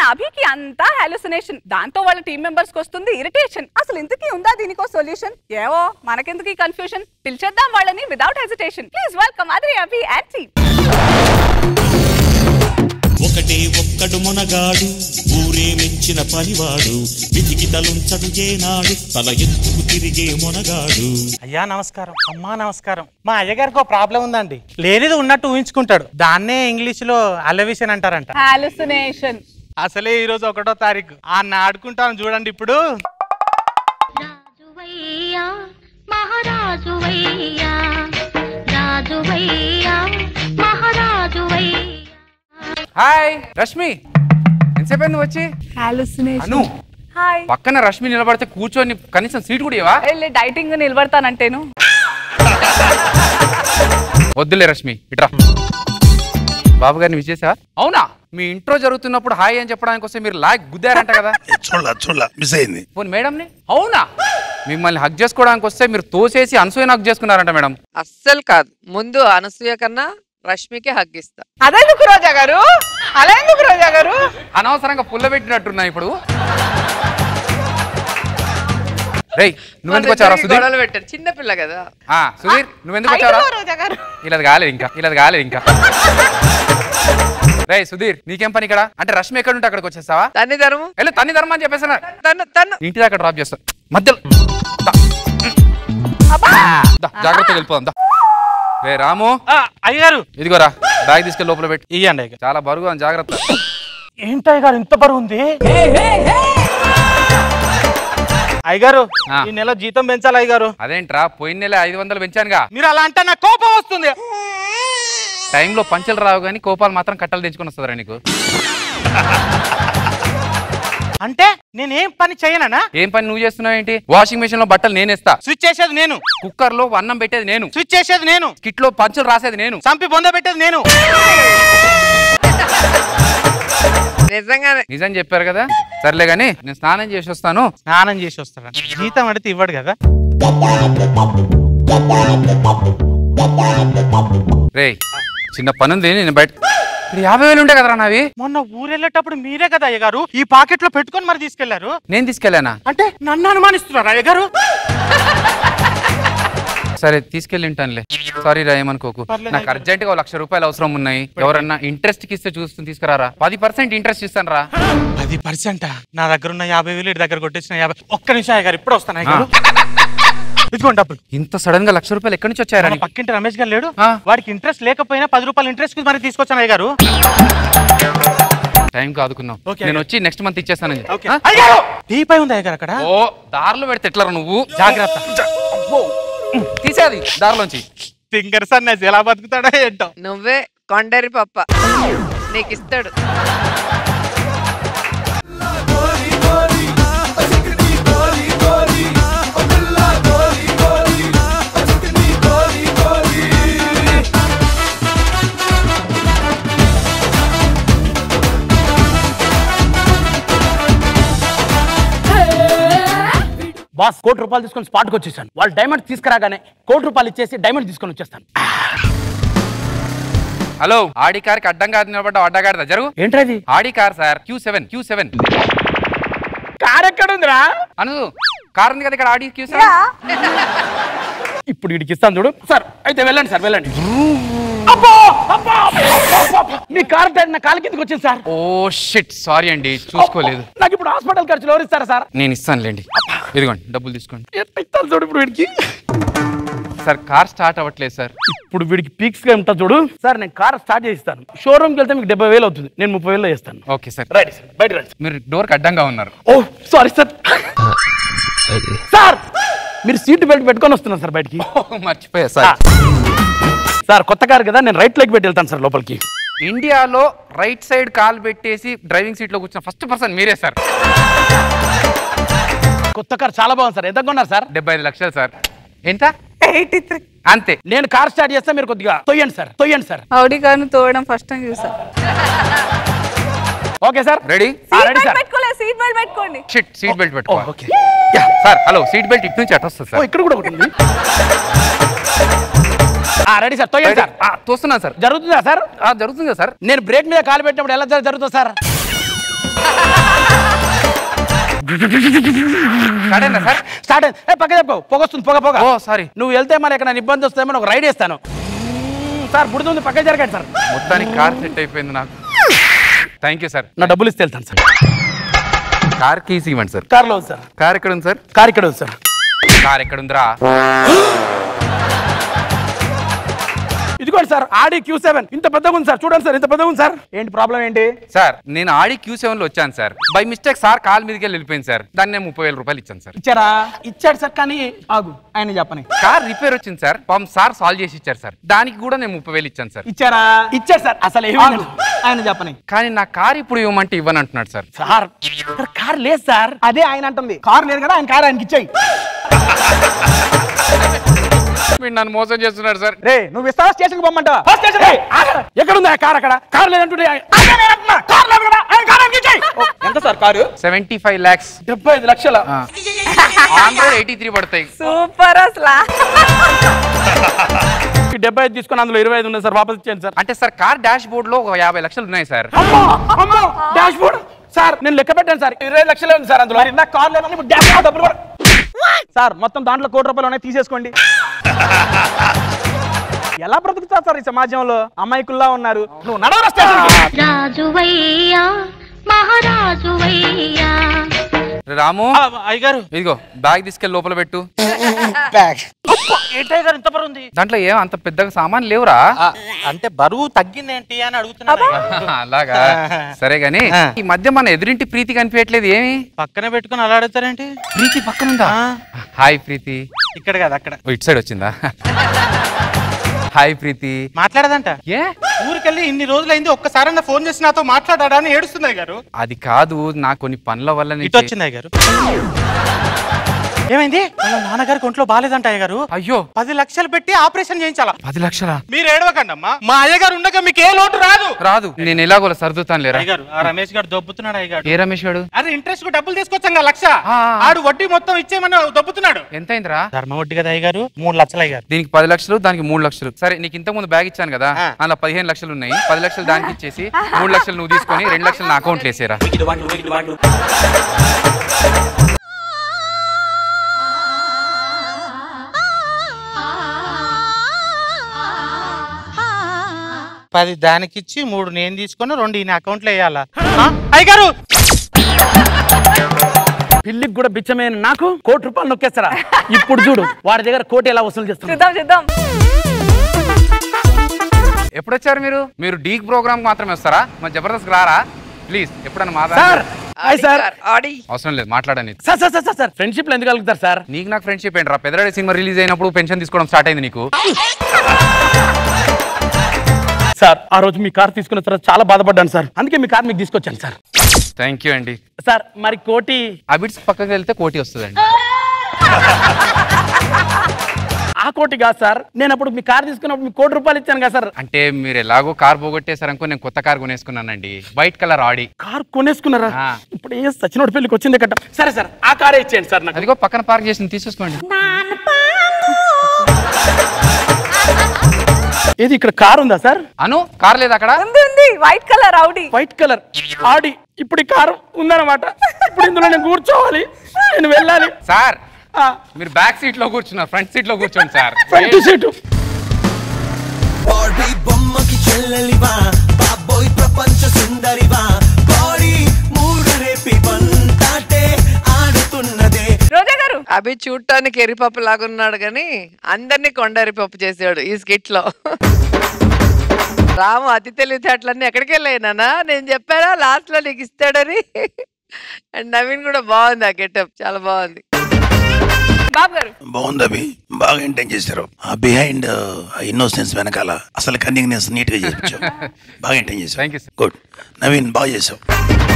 అభికి అంతా హాలుసినేషన్ దాంతో వాళ్ళ టీం మెంబర్స్ కి వస్తుంది ఇరిటేషన్ అసలు ఇంతకీ ఉందా దీనికో సొల్యూషన్ ఏవో మనకెందుకు ఈ కన్ఫ్యూషన్ పిలిచేద్దాం వాళ్ళని without hesitation please welcome Adri Abhi and team ఒకటే ఒక్కడు మొనగాడు ఊరే మెచ్చిన పనివాడు విధికి తలుంచడు ఏనాడు తల ఎత్తుకు తిరిగే మొనగాడు అయ్యా నమస్కారం అమ్మా నమస్కారం మా అయ్యగారికి ఒక ప్రాబ్లం ఉందండి లేనిది ఉన్నట్టు ఊహించుకుంటాడు దాన్నే ఇంగ్లీష్ లో అలవిషన్ అంటారంట హాలుసినేషన్ అసలే ఈ రోజు ఒకటో తారీఖు ఆ ఆడుకుంటాను చూడండి ఇప్పుడు రాజువయ్యా మహారాజువయ్యా రాజువయ్యా మహారాజువయ్యా హాయ్ రష్మి ఎంతసేపు నువ్వు వచ్చి హాలుసినేషన్ అను హాయ్ పక్కన రష్మి నిలబడితే కూర్చొని కనీసం సీట్ కూడా ఇవ్వవా వెళ్ళి డైటింగ్ నిలబడతానంటేను వద్దులే రష్మి ఇట్రా బాబు గారిని విచేసా అవునా మీ ఇంట్రో జరుగుతున్నప్పుడు హాయ్ అని చెప్పడానికి వస్తే మీరు లాగ్ గుద్దారంట కదా చూడ చూడ మిస్ అయింది పోనీ మేడంని అవునా మిమ్మల్ని హక్ చేసుకోవడానికి వస్తే మీరు తోసేసి అనసూయని హక్ చేసుకున్నారంట మేడం అస్సలు కాదు ముందు అనసూయ కన్నా రష్మికి హగ్గిస్తా అదెందుకు రోజా గారు అలా ఎందుకు రోజా గారు అనవసరంగా పుల్లబెట్టినట్టున్నా ఇప్పుడు రేయ్ నువ్వెందుకు వచ్చారా వాళ్ళిద్దరికి సుధీర్ గొడవలు పెట్టారు చిన్న పిల్ల కదా ఆ, సుధీర్ నువ్వెందుకు వచ్చారా రోజా గారు ఇలా కాలేదు ఇంకా ఇలా కాలేదు ఇంకా రేయ్ సుధీర్ నీకేం పని ఇక్కడ అంటే రష్మి ఎక్కడ ఉంటే అక్కడికి వచ్చేస్తావా తన్ని ధర్మం వెళ్ళు తన్ని ధర్మం అని చెప్పేసాను తను తను ఇంటి దాకా డ్రాప్ చేస్తా మధ్యలో దా. దా, జాగ్రత్తగా వెళ్ళిపోదాం దా. రే రాము ఆ, అయ్యగారు ఇదిగోరా బ్యాగ్ తీసుకెళ్ళి లోపల పెట్టి ఇయ్యండి అయ్యగారు చాలా బరువుగా ఉంది, జాగ్రత్త ఏంటి అయ్యగారు ఇంత బరువు ఉంది అయ్యగారు ఆ. ఈ నెల జీతం పెంచాలి అయ్యగారు అదేంట్రా పోయిన నెల ఐదు వందలు పెంచానుగా మీరు అలా అంటే నాకు కోపం వస్తుంది టైంలో పంచలు రావు కానీ కోపాలు మాత్రం కట్టలు తెచ్చుకొని వస్తుందిరా నీకు అంటే నేనేం పని చేయనా ఏం పని నువ్వు చేస్తున్నావు ఏంటి వాషింగ్ మెషిన్ లో బట్టలు నేనేస్తా స్విచ్ చేసేది నేను కుక్కర్ లో అన్నం పెట్టేది నేను స్విచ్ చేసేది నేను కిట్ లో పంచులు రాసేది నేను చంపి బొంద పెట్టేది నేను నిజంగానే నిజం చెప్పారు కదా సర్లే గానీ నేను స్నానం చేసి వస్తాను స్నానం చేసి వస్తాడు జీతం అడిగితే ఇవ్వడు కదా రేయ్ చిన్న పని ఉంది నేను బయట ఇప్పుడు యాభై వేలు ఉంటాయి కదరా నావి మొన్న ఊరెళ్ళేటప్పుడు మీరే కదా అయ్యగారు ఈ పాకెట్ లో పెట్టుకొని మరి తీసుకెళ్లారు నేను తీసుకెళ్ళానా అంటే నన్ను అనుమానిస్తున్నారు అయ్యగారు సరే తీసుకెళ్ళి ఉంటానులే సారీ రా ఏమనుకోకు పర్లేదు, నాకు అర్జెంట్ గా ఓ లక్ష రూపాయలు అవసరం ఉన్నాయి ఎవరన్నా ఇంట్రెస్ట్ కి ఇస్తే చూస్తుంది తీసుకురారా పది పర్సెంట్ ఇంట్రెస్ట్ ఇస్తాను రా పది పర్సెంట్ నా దగ్గర ఉన్న యాభై వేలు ఇటు దగ్గర కొట్టేసిన యాభై ఒక్క నిమిషం అయ్యగారు ఇప్పుడు వస్తాను అయ్యగారు ఇదిగోండి డబ్బులు ఇంత సడన్ గా లక్ష రూపాయలు ఎక్కడి నుంచి వచ్చారా మన నీకు? పక్కింటి రమేష్ గారు లేడు ఆ. వాడికి ఇంట్రెస్ట్ లేకపోయినా పది రూపాయలు ఇంట్రెస్ట్ కి మరి తీసుకొచ్చాను అయ్యగారు టైం కాదుకున్నావు ఓకే, నేను అయ్యగారు. వచ్చి నెక్స్ట్ మంత్ ఇచ్చేస్తానని ఓకే అయ్యగారు టీపై ఉంది అయ్యగారు అక్కడ ఓ దారిలో పెడితే ఎట్లరా నువ్వు జాగ్రత్త తీసేది దారిలోంచి ఫింగర్ సన్నసి ఎలా బతుకుతాడో ఏంటో నువ్వే కొండరి పప్ప నీకు ఇస్తాడు బాస్ కోటి రూపాయలు తీసుకొని స్పాట్కి వచ్చేసాను వాళ్ళు డైమండ్ తీసుకురాగానే కోటి రూపాయలు ఇచ్చేసి డైమండ్ తీసుకొని వచ్చేస్తాను హలో ఆడి కార్ కి అడ్డంగా నిలబడ్డ అడ్డగాడిదా జరుగు ఏంటది Audi car sir Q seven Q seven car ఎక్కడ ఉందిరా అను కార్ ఉంది కదా ఇక్కడ ఆడి క్యూ సెవెన్ ఇప్పుడు వీడికి ఇస్తాను చూడు సార్ అయితే వెళ్ళండి సార్ వెళ్ళండి అబ్బో! అబ్బో! అబ్బో! మీ కార్ టైర్ నా కాలు కిందకి వచ్చింది సార్ ఓ షిట్ సారీ అండి చూసుకోలేదు నాకు ఇప్పుడు హాస్పిటల్ ఖర్చులు ఎవరు ఇస్తారా సార్ నేను ఇస్తానులేండి ఇదిగోండి డబ్బులు తీసుకోండి ఎంత ఇస్తాను చూడు ఇప్పుడు వీడికి సార్ కార్ స్టార్ట్ అవ్వట్లేదు సార్ ఇప్పుడు వీడికి పీక్స్ గా ఉంటా చూడు సార్ నేను కార్ స్టార్ట్ చేస్తాను షోరూమ్కి వెళ్తే మీకు డెబ్బై వేలు అవుతుంది నేను ముప్పై వేలు చేస్తాను ఓకే సార్ రైట్ సార్ బయట రండి మీరు డోర్కి అడ్డంగా ఉన్నారు ఓ సారీ సార్ సార్ మీరు సీట్ బెల్ట్ పెట్టుకొని వస్తున్నారు సార్ బయటికి మర్చిపోయా సార్ సార్ కొత్త కార్ కదా నేను రైట్ లెగ్ పెట్టి వెళ్తాను సార్ లోపలికి ఇండియాలో రైట్ సైడ్ కాల్ పెట్టేసి డ్రైవింగ్ సీట్ లో కూర్చున్న ఫస్ట్ పర్సన్ మీరే సార్ కొత్త కార్ చాలా బాగుంది సార్ ఎంత కొన్నారు సార్ డెబ్బై ఐదు లక్షలు సార్ ఎంత ఎయిటీ త్రీ అంతే నేను కార్ స్టార్ట్ చేస్తే మీరు కొద్దిగా తొయ్యండి సార్ తొయ్యండి సార్ ఆడి కార్ను తోవడం ఫస్ట్ టైం చూసా okay sir ready seat ready belt sir పెట్టుకోలేదు సీట్ బెల్ట్ పెట్టుకోండి షిట్ సీట్ బెల్ట్ ఓ, పెట్టుకోవాలి okay sir hello seat belt ఇటు నుంచి అటు వస్తుంది ఓ సార్ ఇక్కడ కూడా ఒకటి ఉంది ఆ, రెడీ సార్ తొయ్యండి సార్ ఆ, చూస్తున్నాను సార్ జరుగుతుందా సార్ ఆ, జరుగుతుంది కదా సార్ నేను బ్రేక్ మీద కాలు పెట్టినప్పుడు ఎలా జరు- జరుగుతుంది సార్ స్టార్ట్ అయిందా సార్ స్టార్ట్ అయింది ఏ పక్క చెప్పు పొగ వస్తుంది పొగ పొగ ఓ సారీ నువ్వు వెళ్తే మరి ఎక్కడ ఇబ్బంది వస్తామని ఒక రైడ్ వేస్తాను మ్మ్, సార్ బుడుతుంది పక్క జరగండి సార్ మొత్తానికి కార్ సెట్ అయిపోయింది నాకు థ్యాంక్ యూ సార్ నా డబ్బులు ఇస్తే వెళ్తాను సార్ కార్ కీస్ ఇవ్వండి సార్ కార్లో ఉంది సార్ కార్ ఎక్కడ ఉంది సార్ కార్ ఇక్కడ ఉంది సార్ కార్ ఎక్కడ ఉందిరా ఇదిగోండి సార్ ఆడి క్యూ సెవెన్ ఇంత పెద్దగా ఉంది సార్ చూడండి సార్ ఇంత పెద్దగా ఉంది సార్ ఏంటి ప్రాబ్లం ఏంటి సార్ నేను ఆడి క్యూ సెవెన్ లో వచ్చాను సార్ బై మిస్టేక్ సార్ కాల్ మీదకి వెళ్ళి వెళ్ళిపోయింది సార్ దాన్ని నేను ముప్పై వేల రూపాయలు ఇచ్చాను సార్ ఇచ్చారా ఇచ్చాడు సార్ కానీ ఆగు ఆయన చెప్పని కార్ రిపేర్ వచ్చింది సార్ పాపం సార్ సాల్వ్ చేసి ఇచ్చారు సార్ దానికి కూడా నేను ముప్పై వేలు ఇచ్చాను సార్ ఇచ్చారా ఇచ్చాడు సార్ అసలు ఏమీ లేదు. ఆయన చెప్పని కానీ నా కార్ ఇప్పుడు ఇవ్వమంటే ఇవ్వను అంటున్నాడు సార్ సార్ ఇక్కడ కార్ లేదు సార్ అదే ఆయన అంటుంది కార్ లేదు కదా ఆయన కార్ ఆయనకి ఇచ్చాయి మీరు నన్ను మోసం చేస్తున్నాడు సార్ రే నువ్వు ఇస్తావా స్టేషన్ పొమ్మంటా ఎక్కడ ఉంది ఆ కార్ అక్కడ కార్ లేదంటుంటే ఆయన- అదే నేను అంటున్నా, కార్ లేదు కదా ఆయన కార్ ఆయనకి ఇచ్చేయ్. ఓ, ఎంత sir car seventy five lakhs డెబ్బై ఐదు లక్షల ఆన్ రోడ్ ఎయిటీ త్రీ పడతాయి సూపర్ అసలా ఈ డెబ్బై ఐదు తీసుకొని అందులో ఇరవై ఐదు ఉన్నాయి సార్ వాపస్ ఇచ్చేయండి సార్ అంటే సార్ కార్ డాష్ బోర్డ్ లో ఒక యాభై లక్షలు ఉన్నాయి సార్ అమ్మో అమ్మో డాష్ బోర్డ్ సార్ నేను లెక్క పెట్టాను సార్ ఇరవై లక్షలే ఉంది సార్ అందులో ఇందాక కార్ లేదని ఇప్పుడు డాష్ బోర్డ్ డబ్బులు కూడా సార్ మొత్తం దాంట్లో కోటి రూపాయలు ఉన్నాయి తీసేసుకోండి ఎలా బ్రతుకుతారు సార్ ఈ సమాజంలో అమాయకుల్లా ఉన్నారు నువ్వు నడవరా స్టేషన్కి. రాజువయ్యా మహారాజువయ్యా రాము ఆ, అయ్యగారు ఇదిగో బ్యాగ్ తీసుకెళ్ళి లోపల పెట్టు ఏంటయ్య గారు ఇంత బరువు ఉంది దాంట్లో ఏం అంత పెద్దగా సామాన్ లేవురా ఆ, అంటే బరువు తగ్గింది ఏంటి అని అడుగుతున్నా అలాగా సరే గాని ఆ. ఈ మధ్య మన ఎదురింటి ప్రీతి కనిపించట్లేదు ఏమి పక్కనే పెట్టుకుని అలా అడుగుతారేంటి ప్రీతి పక్కన ఉందా ఆ. హాయ్ ప్రీతి ఇక్కడ కాదు అక్కడ ఓ, ఇటు సైడ్ వచ్చిందా హాయ్ ప్రీతి మాట్లాడదంట ఏ ఊరికెళ్ళి ఇన్ని రోజులైంది ఒక్కసారన్నా ఫోన్ చేసి నాతో మాట్లాడాడా అని ఏడుస్తున్నాయి గారు అది కాదు నా కొన్ని పనుల వల్ల ఇటు నుంచి- వచ్చింది గారు ఏమైంది వాళ్ళ నాన్నగారికి ఒంట్లో బాగాలేదంట అయ్యగారు అయ్యో పది లక్షలు పెట్టి ఆపరేషన్ చేయించాలా పది లక్షలా మీరు ఏడవకండి అమ్మా మా అయ్యగారు ఉండగా మీకు ఏ లోటు రాదు రాదు నేను ఎలాగోలా సర్దుతాను లేరా అయ్యగారు ఆ రమేష్ గారు దొబ్బుతున్నాడు అయ్యగారు ఏ రమేష్ గాడు అరే ఇంట్రెస్ట్ కు డబ్బులు తీసుకొచ్చాం కదా లక్ష ఆ, ఆ. ఆడు వడ్డీ మొత్తం ఇచ్చేయమని దొబ్బుతున్నాడు ఎంత అయిందిరా ధర్మ వడ్డీ కదా అయ్యగారు మూడు లక్షలు అయ్యారు దీనికి పది లక్షలు దానికి మూడు లక్షలు సరే నీకు ఇంత ముందు బ్యాగ్ ఇచ్చాను కదా ఆ. అలా పదిహేను లక్షలు ఉన్నాయి పది లక్షలు దానికి ఇచ్చేసి మూడు లక్షలు నువ్వు తీసుకొని రెండు లక్షలు నా అకౌంట్ వేసేరా పది దానికి ఇచ్చి మూడు నేను తీసుకొని రెండు ఈయన అకౌంట్ లో వేయాలా ఆ? అయ్యగారు పిల్లికి కూడా బిచ్చమైన నాకు కోటి రూపాయలు నొక్కేస్తారా ఇప్పుడు చూడు వాడి దగ్గర కోటి ఎలా వసూలు చేస్తున్నా చూద్దాం చూద్దాం ఎప్పుడు వచ్చారు మీరు మీరు డీక్ ప్రోగ్రామ్ మాత్రమే వస్తారా మరి జబర్దస్త్ రారా ప్లీజ్ ఎప్పుడన్నా మా సార్ హాయ్ సార్ ఆడి అవసరం లేదు మాట్లాడని sir sir sir, sir sir friendship లో ఎందుకు కలుగుతారు సార్ నీకు నాకు ఫ్రెండ్షిప్ ఏంటి రా పెద్దరాడి సినిమా రిలీజ్ అయినప్పుడు పెన్షన్ తీసుకోవడం స్టార్ట్ అయింది నీకు సార్ ఆ రోజు మీ కార్ తీసుకున్న తర్వాత చాలా బాధపడ్డాను సార్ అందుకే మీ కార్ మీకు తీసుకొచ్చాను సార్ థ్యాంక్ యూ అండి సార్ మరి కోటి అబిడ్స్ పక్కకి వెళ్తే కోటి వస్తుందండి ఆ కోటి కాదు సార్ నేను అప్పుడు మీ కార్ తీసుకున్నప్పుడు మీకు కోటి రూపాయలు ఇచ్చాను కదా సార్ అంటే మీరు ఎలాగో కార్ పోగొట్టేశారు అనుకో నేను కొత్త కార్ కొనేసుకున్నానండి వైట్ కలర్ ఆడి కార్ కొనేసుకున్నారా ఆ. ఇప్పుడు ఏ సచినోడి పెళ్లికి వచ్చింది కట్ట సరే సార్ ఆ కారే ఇచ్చేయండి సార్ నాకు అదిగో పక్కన పార్క్ చేసి తీసేసుకోండి ఏది ఇక్కడ కార్ ఉందా సార్ అను కార్ లేదు అక్కడ ఉంది ఉంది white colour rowdy white colour Audi ఇప్పుడు ఈ కారు ఉందన్నమాట ఇప్పుడు ఇందులో నేను కూర్చోవాలి నేను వెళ్ళాలి సార్ మీరు బ్యాక్ సీట్ లో కూర్చున్నారు ఫ్రంట్ సీట్ లో కూర్చోండి సార్ ఫ్రంట్ సీటు బాడీ బొమ్మకి చెల్లెలివా బాబోయ్ ప్రపంచ సుందరివా బాడీ మూడు రేపి బంతాటే ఆడుతున్నదే రోజా గారు అభి చూడటానికి ఎరిపప్పు లాగున్నాడు కానీ అందరినీ కొండ ఎరిపప్పు చేసాడు ఈ స్కిట్ లో రాము అతి తెలివితేటలన్నీ ఎక్కడికి వెళ్ళాయి నాన్న నేను చెప్పానా లాస్ట్ లో నీకు ఇస్తాడని అండ్ నవీన్ కూడా బాగుంది ఆ గెటప్ చాలా బాగుంది బాబు గారు బాగుంది అభి బాగా ఎంటైన్ చేశారు ఆ బిహైండ్ ఇన్నోసెన్స్ వెనకాల అసలు కన్నింగ్నెస్ నీట్ గా చేయించావు బాగా ఎంటైన్ చేశావు Thank you, sir. Good Naveen బాగా చేసావు